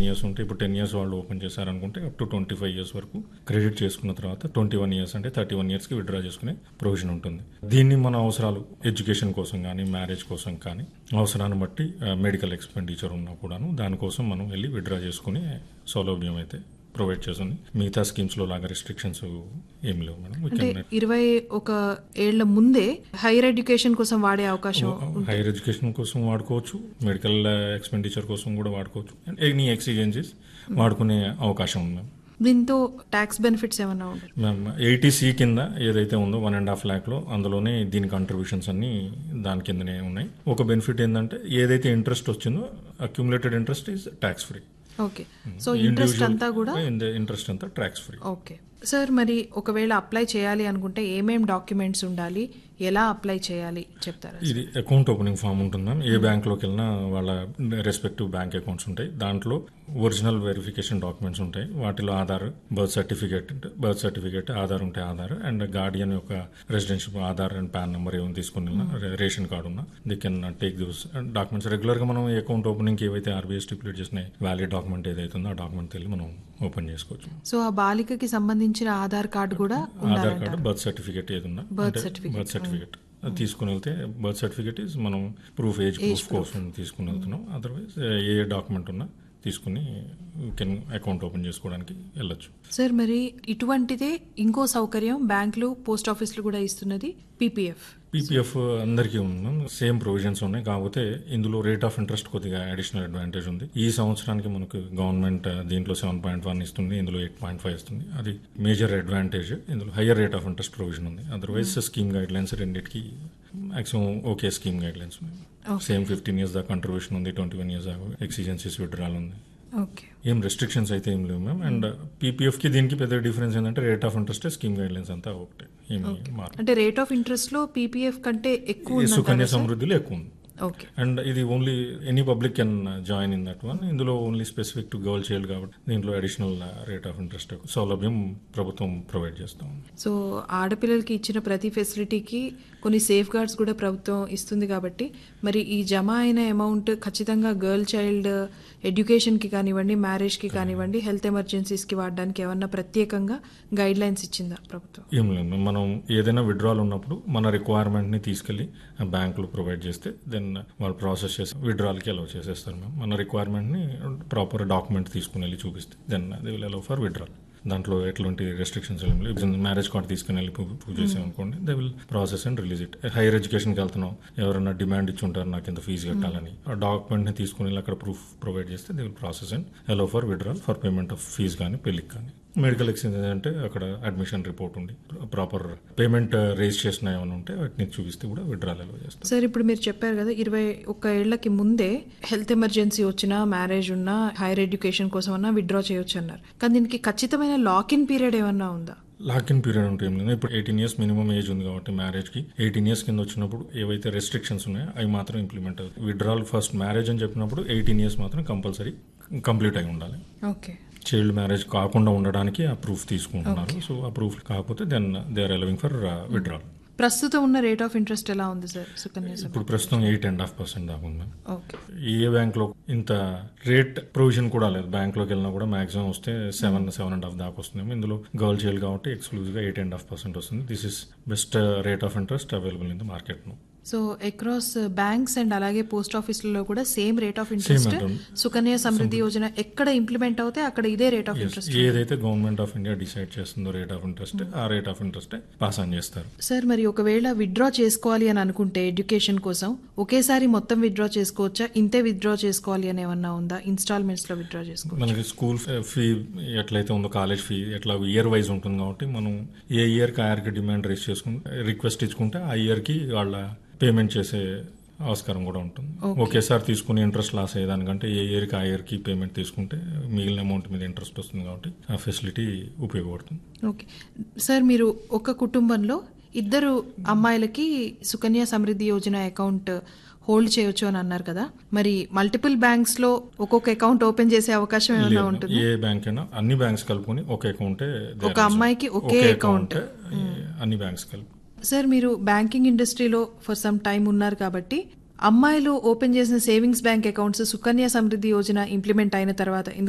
Ten years ఉంటే ఇప్పుడు ten years వాళ్ళు ఓపెన్ చేశారనుకుంటే up to twenty five years వరకు క్రెడిట్ చేసుకున్న తర్వాత ట్వంటీ వన్ ఇయర్స్ అంటే థర్టీ వన్ ఇయర్స్కి విత్డ్రా చేసుకునే ప్రొవిజన్ ఉంటుంది దీన్ని మన అవసరాలు ఎడ్యుకేషన్ కోసం కానీ మ్యారేజ్ కోసం కానీ అవసరాన్ని బట్టి మెడికల్ ఎక్స్పెండిచర్ ఉన్నా కూడాను దానికోసం మనం వెళ్ళి విత్డ్రా చేసుకునే సౌలభ్యం అయితే ప్రొవైడ్ చేస్తుంది మిగతా స్కీమ్స్ లో లాగా రిస్ట్రిక్షన్స్ ఏం లేవు మేడం We అంటే can- ఇరవై ఒక ఏళ్ల ముందే హైయర్ ఎడ్యుకేషన్ కోసం వాడే అవకాశం హైయర్ ఎడ్యుకేషన్ కోసం వాడుకోవచ్చు మెడికల్ ఎక్స్పెండిచర్ కోసం కూడా వాడుకోవచ్చు అండ్ ఎనీ ఎక్స్పీరియన్సెస్ వాడుకునే అవకాశం ఉంది మ్యామ్ దీంతో ట్యాక్స్ బెనిఫిట్స్ ఏమన్నా ఉండదు మ్యామ్ ఎయిటీ సి కింద ఏదైతే ఉందో వన్ అండ్ హాఫ్ ల్యాక్లో అందులోనే దీని కాంట్రిబ్యూషన్స్ అన్ని దాని కిందనే ఉన్నాయి ఒక బెనిఫిట్ ఏంటంటే ఏదైతే ఇంట్రెస్ట్ వచ్చిందో accumulated interest is tax free okay so interest అంతా కూడా ఇంట్రెస్ట్ అంతా ట్యాక్స్ ఫ్రీ ఓకే సార్ మరి ఒకవేళ అప్లై చేయాలి అనుకుంటే ఏమేం డాక్యుమెంట్స్ ఉండాలి ఎలా అప్లై చేయాలి చెప్తారా ఇది అకౌంట్ ఓపెనింగ్ ఫామ్ ఉంటుంది మ్యామ్ ఏ బ్యాంక్లోకి వెళ్ళినా వాళ్ళ రెస్పెక్టివ్ బ్యాంక్ అకౌంట్స్ ఉంటాయి దాంట్లో ఒరిజినల్ వెరిఫికేషన్ డాక్యుమెంట్స్ ఉంటాయి వాటిలో Aadhaar birth certificate birth certificate Aadhaar ఉంటే ఆధార్ అండ్ గార్డియన్ యొక్క residentship Aadhaar and PAN number ఏమైనా తీసుకుని వెళ్ళినా, రే- రేషన్ కార్డు ఉన్నా they can take this documents రెగ్యులర్గా మనం అకౌంట్ ఓపెనింగ్కి ఏవైతే ఆర్బీఐ స్టిపులేట్ చేసిన వ్యాలిడ్ డాక్యుమెంట్ ఏదైతే ఉందో ఆ డాక్యుమెంట్ వెళ్ళి మనం ఓపెన్ చేసుకోవచ్చు సో ఆ బాలికకి సంబంధించిన ఆధార్ కార్డు కూడా ఆధార్ ఉండాలంట కార్డు బర్త్ సర్టిఫికేట్ ఏది ఉన్నా Birth అంటే certificate. బర్త్ సర్టిఫికేట్ అది తీసుకుని వెళ్తే బర్త్ సర్టిఫికేట్ ఇస్ మనం ప్రూఫ్ ఏజ్ ప్రూఫ్ కోసం తీసుకుని వెళ్తున్నాం అదర్వైజ్ ఏ డాక్యుమెంట్ ఉన్నా తీసుకుని కెన్ అకౌంట్ ఓపెన్ చేసుకోవడానికి వెళ్ళొచ్చు సార్ మరి ఇటువంటిదే ఇంకో సౌకర్యం బ్యాంకులు పోస్ట్ ఆఫీసులు కూడా ఇస్తున్నది పీపీఎఫ్ పీపీఎఫ్ అందరికీ ఉన్నాం సేమ్ ప్రొవిజన్స్ ఉన్నాయి కాకపోతే ఇందులో రేట్ ఆఫ్ ఇంట్రెస్ట్ కొద్దిగా అడిషనల్ అడ్వాంటేజ్ ఉంది ఈ సంవత్సరానికి మనకు గవర్నమెంట్ దీంట్లో సెవెన్ పాయింట్ వన్ ఇస్తుంది ఇందులో ఎయిట్ పాయింట్ ఫైవ్ ఇస్తుంది అది మేజర్ అడ్వాంటేజ్ ఇందులో higher rate of interest provision ఉంది అదర్వైజ్ స్కీమ్ గైడ్ లైన్స్ రెండింటికి maximum okay scheme guidelines same fifteen years దాకా కంట్రిబ్యూషన్ ఉంది ట్వంటీ వన్ ఇయర్స్ దాకా ఎక్సిజెన్సీస్ విడ్రాల్ ఉంది ఓకే ఏం రెస్ట్రిక్షన్స్ అయితే ఏం లేవు మ్యామ్ అండ్ పీపీఎఫ్కి దీనికి పెద్ద డిఫరెన్స్ ఏంటంటే rate of interest scheme guidelines అంతా ఒకటే ఏమి మారు అంటే రేట్ ఆఫ్ ఇంట్రెస్ట్ లో పీపీఎఫ్ కంటే ఎక్కువ ఈ సుకన్య ఉందంటారా సార్? సమృద్ధిలో ఎక్కువ ఉంది ఓకే అండ్ ఇది only any public can join in that one ఇందులో only specific to girl child కాబట్టి దీంట్లో అడిషనల్ రేట్ ఆఫ్ ఇంట్రెస్ట్ సౌలభ్యం ప్రభుత్వం ప్రొవైడ్ చేస్తాం సో ఆడపిల్లలకి ఇచ్చిన ప్రతి ఫెసిలిటీకి కొన్ని సేఫ్ గార్డ్స్ కూడా ప్రభుత్వం ఇస్తుంది కాబట్టి మరి ఈ జమ అయిన అమౌంట్ ఖచ్చితంగా గర్ల్ చైల్డ్ ఎడ్యుకేషన్కి కానివ్వండి మ్యారేజ్కి కానివ్వండి హెల్త్ ఎమర్జెన్సీస్కి వాడడానికి ఏమన్నా ప్రత్యేకంగా గైడ్ లైన్స్ ఇచ్చిందా ప్రభుత్వం ఏం లేదు మనం ఏదైనా విడ్రాల్ ఉన్నప్పుడు మన రిక్వైర్మెంట్ని తీసుకెళ్ళి బ్యాంకులు ప్రొవైడ్ చేస్తే దెన్ వాళ్ళు ప్రాసెస్ చేసి విడ్రాల్కి అలౌ చేసేస్తారు మేము మన రిక్వైర్మెంట్ని ప్రాపర్ డాక్యుమెంట్ తీసుకుని వెళ్ళి చూపిస్తే then they will allow for withdrawal దాంట్లో ఎటువంటి రెస్ట్రిక్షన్స్ ఏం లేవు మ్యారేజ్ కార్డ్ తీసుకుని వెళ్ళి ప్రూవ్ ప్రూవ్ చేసాం అనుకోండి they will process and release it higher ఎడ్యుకేషన్కి వెళ్తున్నాం ఎవరైనా డిమాండ్ ఇచ్చి ఉంటారు నాకు ఇంత ఫీజు కట్టాలని ఆ డాక్యుమెంట్ని తీసుకుని వెళ్ళి అక్కడ ప్రూఫ్ ప్రొవైడ్ చేస్తే they will process and allow for withdrawal for payment of fees కానీ పెళ్లికి కానీ మెడికల్ ఎక్స్చేంజ్ అంటే అక్కడ అడ్మిషన్ రిపోర్ట్ ఉండి ప్రాపర్ పేమెంట్ రేజ్ చేసిన ఏమైనా ఉంటే వాటిని చూపిస్తే కూడా విడ్రాల్ అలౌ చేస్తాం సార్ ఇప్పుడు మీరు చెప్పారు కదా ఇరవై ఒక్క ఏళ్లకి ముందే హెల్త్ ఎమర్జెన్సీ వచ్చినా మ్యారేజ్ ఉన్నా హైయర్ ఎడ్యుకేషన్ కోసం అన్నా విత్డ్రా చేయొచ్చు అన్నారు కానీ దీనికి ఖచ్చితమైన లాక్ ఇన్ పీరియడ్ ఏమన్నా ఉందా లాక్ ఇన్ పీరియడ్ ఉంటే ఏం లేదు ఇప్పుడు ఎయిటీన్ ఇయర్స్ మినిమం ఏజ్ ఉంది కాబట్టి మ్యారేజ్కి ఎయిటీన్ ఇయర్స్ కింద వచ్చినప్పుడు ఏవైతే రెస్ట్రిక్షన్స్ ఉన్నాయో అవి మాత్రం ఇంప్లిమెంట్ అవుతాయి విడ్రాల్ ఫస్ట్ మ్యారేజ్ అని చెప్పినప్పుడు ఎయిటీన్ ఇయర్స్ మాత్రం కంపల్సరీ కంప్లీట్ అయి ఉండాలి ఓకే చైల్డ్ మ్యారేజ్ కాకుండా ఉండడానికి ఆ ప్రూఫ్ తీసుకుంటున్నారు సో ఆ ప్రూఫ్ కాకపోతే then they are allowing for withdrawal ప్రస్తుతం ఉన్న రేట్ ఆఫ్ ఇంట్రెస్ట్ ఎలా ఉంది సార్ సుకన్య సమృద్ధి? ఇప్పుడు ప్రస్తుతం ఎయిట్ అండ్ హాఫ్ పర్సెంట్ దాకా ఉంది ఓకే ఏ బ్యాంక్ లో ఇంత రేట్ ప్రొవిజన్ కూడా లేదు బ్యాంక్ లోకి వెళ్ళినా కూడా మాక్సిమం వస్తే సెవెన్ సెవెన్ అండ్ హాఫ్ దాకా వస్తుంది ఇందులో గర్ల్ చైల్డ్ కాబట్టి ఎక్స్క్లూజివ్ గా ఎయిట్ అండ్ హాఫ్ పర్సెంట్ వస్తుంది this is best rate of interest available in the market no so across banks and అలాగే పోస్ట్ ఆఫీసులలో కూడా సేమ్ రేట్ ఆఫ్ ఇంట్రెస్ట్ ఉంటుంది. సుకన్య సమృద్ధి యోజన ఎక్కడ ఇంప్లిమెంట్ అవుతే అక్కడ ఇదే రేట్ ఆఫ్ ఇంట్రెస్ట్ ఏదైతే గవర్నమెంట్ ఆఫ్ ఇండియా డిసైడ్ చేస్తుందో రేట్ ఆఫ్ ఇంట్రెస్ట్ ఆ rate of interest pass on చేస్తారు సార్ మరి ఒకవేళ విత్డ్రా చేసుకోవాలి అని అనుకుంటే ఎడ్యుకేషన్ కోసం ఒకేసారి మొత్తం విత్డ్రా చేసుకోవచ్చా ఇంతే విత్డ్రా చేసుకోవాలి అని ఏమన్నా ఉందా ఇన్స్టాల్మెంట్స్ లో విత్డ్రా చేసుకోవచ్చు మనకి స్కూల్ ఫీ ఎట్లయితే ఉందో కాలేజ్ ఫీ ఎట్లా ఇయర్ వైజ్ ఉంటుంది కాబట్టి మనం ఏ ఇయర్కి ఆ ఇయర్కి డిమాండ్ రేస్ చేసుకుంటే రిక్వెస్ట్ ఇచ్చుకుంటే ఆ ఇయర్కి వాళ్ళ పేమెంట్ చేసే ఆస్కారం కూడా ఉంటుంది ఒకేసారి తీసుకుని ఇంట్రెస్ట్ లాస్ అయ్యేదానికంటే ఏ ఇయర్కి ఆ ఇయర్కి పేమెంట్ తీసుకుంటే మిగిలిన అమౌంట్ మీద ఇంట్రెస్ట్ వస్తుంది కాబట్టి ఆ ఫెసిలిటీ ఉపయోగపడుతుంది ఓకే సార్ మీరు ఒక కుటుంబంలో ఇద్దరు అమ్మాయిలకి సుకన్య సమృద్ధి యోజన అకౌంట్ హోల్డ్ చేయొచ్చు అని అన్నారు కదా మరి మల్టిపుల్ బ్యాంక్స్ లో ఒక్కొక్క అకౌంట్ ఓపెన్ చేసే అవకాశం ఏమైనా ఉంటుంది ఏ బ్యాంక్ అయినా అన్ని బ్యాంక్స్ కలుపుకొని ఒక అకౌంటే ఒక అమ్మాయికి ఒకే account. అన్ని బ్యాంక్స్ కలుపు సార్ మీరు బ్యాంకింగ్ ఇండస్ట్రీలో ఫర్ సమ్ టైం ఉన్నారు కాబట్టి అమ్మాయిలు ఓపెన్ చేసిన savings bank accounts Sukanya Samriddhi Yojana implement అయిన తర్వాత